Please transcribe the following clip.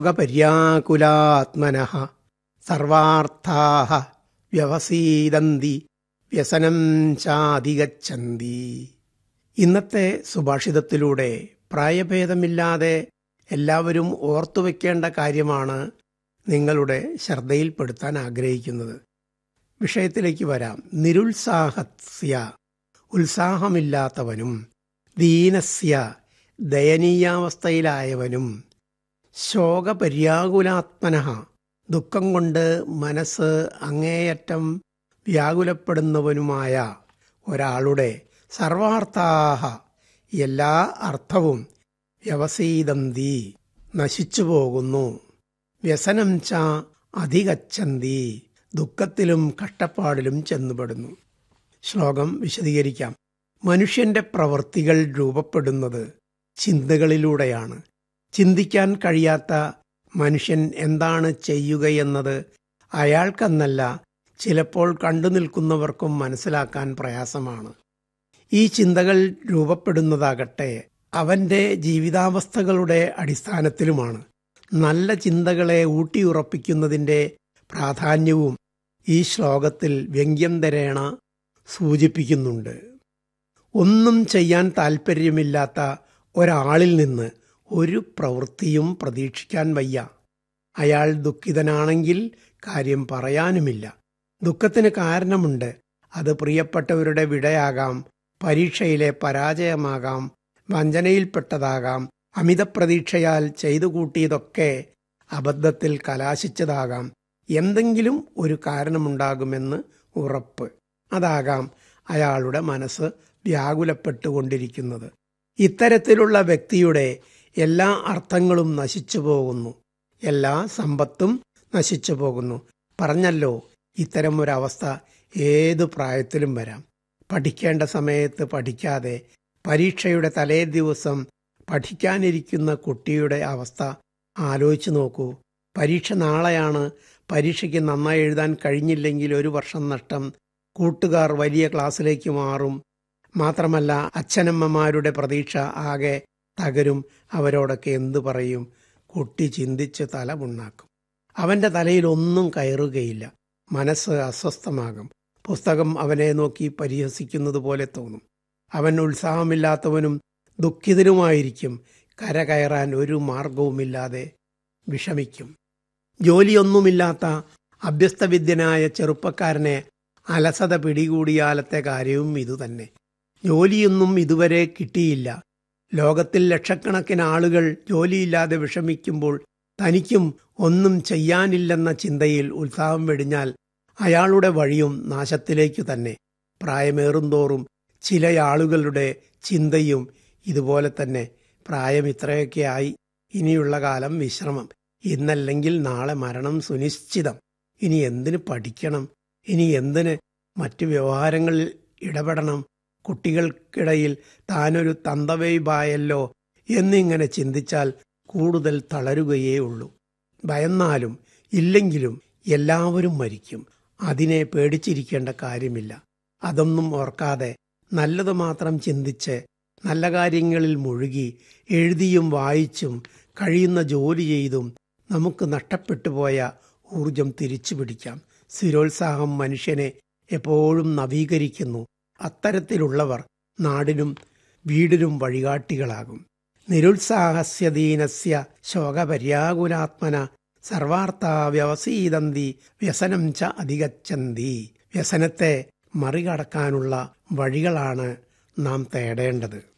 രോഗപര്യാകുലാത്മന സർവാർത്ഥാ വ്യവസീദന്തി വ്യസനം ചാതിഗച്ഛന്തി ഇന്നത്തെ സുഭാഷിതത്തിലൂടെ പ്രായഭേദമില്ലാതെ എല്ലാവരും ഓർത്തുവെക്കേണ്ട കാര്യമാണ് നിങ്ങളുടെ ശ്രദ്ധയിൽപ്പെടുത്താൻ ആഗ്രഹിക്കുന്നത് വിഷയത്തിലേക്ക് വരാം നിരുത്സാഹസ്യ ഉത്സാഹമില്ലാത്തവനും ദീനസ്യ ദയനീയാവസ്ഥയിലായവനും ശോകപര്യാകുലാത്മന ദുഃഖം കൊണ്ട് മനസ്സ് അങ്ങേയറ്റം വ്യാകുലപ്പെടുന്നവനുമായ ഒരാളുടെ സർവാർത്ഥാഹ എല്ലാ അർത്ഥവും വ്യവസീതന്തി നശിച്ചു പോകുന്നു വ്യസനം ച അധികച്ചന്തി ദുഃഖത്തിലും കഷ്ടപ്പാടിലും ചെന്നുപെടുന്നു ശ്ലോകം വിശദീകരിക്കാം മനുഷ്യന്റെ പ്രവൃത്തികൾ രൂപപ്പെടുന്നത് ചിന്തകളിലൂടെയാണ് ചിന്തിക്കാൻ കഴിയാത്ത മനുഷ്യൻ എന്താണ് ചെയ്യുകയെന്നത് അയാൾക്കെന്നല്ല ചിലപ്പോൾ കണ്ടു നിൽക്കുന്നവർക്കും മനസ്സിലാക്കാൻ പ്രയാസമാണ് ഈ ചിന്തകൾ രൂപപ്പെടുന്നതാകട്ടെ അവന്റെ ജീവിതാവസ്ഥകളുടെ അടിസ്ഥാനത്തിലുമാണ് നല്ല ചിന്തകളെ ഊട്ടിയുറപ്പിക്കുന്നതിന്റെ പ്രാധാന്യവും ഈ ശ്ലോകത്തിൽ വ്യംഗ്യം തരേണ സൂചിപ്പിക്കുന്നുണ്ട് ഒന്നും ചെയ്യാൻ താൽപ്പര്യമില്ലാത്ത ഒരാളിൽ നിന്ന് ഒരു പ്രവൃത്തിയും പ്രതീക്ഷിക്കാൻ വയ്യ അയാൾ ദുഃഖിതനാണെങ്കിൽ കാര്യം പറയാനുമില്ല ദുഃഖത്തിന് കാരണമുണ്ട് അത് പ്രിയപ്പെട്ടവരുടെ വിടയാകാം പരീക്ഷയിലെ പരാജയമാകാം വഞ്ചനയിൽപ്പെട്ടതാകാം അമിതപ്രതീക്ഷയാൽ ചെയ്തു കൂട്ടിയതൊക്കെ അബദ്ധത്തിൽ കലാശിച്ചതാകാം എന്തെങ്കിലും ഒരു കാരണമുണ്ടാകുമെന്ന് ഉറപ്പ് അതാകാം അയാളുടെ മനസ്സ് വ്യാകുലപ്പെട്ടുകൊണ്ടിരിക്കുന്നത് ഇത്തരത്തിലുള്ള വ്യക്തിയുടെ എല്ലാ അർത്ഥങ്ങളും നശിച്ചു പോകുന്നു എല്ലാ സമ്പത്തും നശിച്ചു പോകുന്നു പറഞ്ഞല്ലോ ഇത്തരം ഒരവസ്ഥ ഏതു പ്രായത്തിലും വരാം പഠിക്കേണ്ട സമയത്ത് പഠിക്കാതെ പരീക്ഷയുടെ തലേ ദിവസം പഠിക്കാനിരിക്കുന്ന കുട്ടിയുടെ അവസ്ഥ ആലോചിച്ചു നോക്കൂ പരീക്ഷ നാളെയാണ് പരീക്ഷയ്ക്ക് നന്നായി എഴുതാൻ കഴിഞ്ഞില്ലെങ്കിൽ ഒരു വർഷം നഷ്ടം കൂട്ടുകാർ വലിയ ക്ലാസ്സിലേക്ക് മാറും മാത്രമല്ല അച്ഛനമ്മമാരുടെ പ്രതീക്ഷ ആകെ തകരും അവരോടൊക്കെ എന്തു പറയും കുട്ടി ചിന്തിച്ച് തല പുണ്ണാക്കും അവന്റെ തലയിൽ ഒന്നും കയറുകയില്ല മനസ്സ് അസ്വസ്ഥമാകും പുസ്തകം അവനെ നോക്കി പരിഹസിക്കുന്നത് പോലെ തോന്നും അവൻ ഉത്സാഹമില്ലാത്തവനും ദുഃഖിതനുമായിരിക്കും കര കയറാൻ ഒരു മാർഗവുമില്ലാതെ വിഷമിക്കും ജോലിയൊന്നുമില്ലാത്ത അഭ്യസ്തവിദ്യനായ ചെറുപ്പക്കാരനെ അലസത പിടികൂടിയാലത്തെ കാര്യവും ഇതുതന്നെ ജോലിയൊന്നും ഇതുവരെ കിട്ടിയില്ല ലോകത്തിൽ ലക്ഷക്കണക്കിന് ആളുകൾ ജോലിയില്ലാതെ വിഷമിക്കുമ്പോൾ തനിക്കും ഒന്നും ചെയ്യാനില്ലെന്ന ചിന്തയിൽ ഉത്സാഹം വെടിഞ്ഞാൽ അയാളുടെ വഴിയും നാശത്തിലേക്കു തന്നെ പ്രായമേറുന്തോറും ചില ആളുകളുടെ ചിന്തയും ഇതുപോലെ തന്നെ പ്രായം ഇത്രയൊക്കെ ആയി ഇനിയുള്ള കാലം വിശ്രമം ഇന്നല്ലെങ്കിൽ നാളെ മരണം സുനിശ്ചിതം ഇനി എന്തിന് പഠിക്കണം ഇനി എന്തിന് മറ്റു വ്യവഹാരങ്ങളിൽ ഇടപെടണം കുട്ടികൾക്കിടയിൽ താനൊരു തന്തവൈബായല്ലോ എന്നിങ്ങനെ ചിന്തിച്ചാൽ കൂടുതൽ തളരുകയേ ഉള്ളൂ ഭയന്നാലും ഇല്ലെങ്കിലും എല്ലാവരും മരിക്കും അതിനെ പേടിച്ചിരിക്കേണ്ട കാര്യമില്ല അതൊന്നും ഓർക്കാതെ നല്ലത് മാത്രം ചിന്തിച്ച് നല്ല കാര്യങ്ങളിൽ മുഴുകി എഴുതിയും വായിച്ചും കഴിയുന്ന ജോലി ചെയ്തും നമുക്ക് നഷ്ടപ്പെട്ടുപോയ ഊർജം തിരിച്ചു പിടിക്കാം സ്ഥിരോത്സാഹം മനുഷ്യനെ എപ്പോഴും നവീകരിക്കുന്നു അത്തരത്തിലുള്ളവർ നാടിനും വീടിനും വഴികാട്ടികളാകും നിരുത്സാഹസ്യദീനസ്യ ശോകപര്യാകുലാത്മന സർവാർത്ഥ വ്യവസീതന്തി വ്യസനം ച അധികച്ചന്തി വ്യസനത്തെ മറികടക്കാനുള്ള വഴികളാണ് നാം തേടേണ്ടത്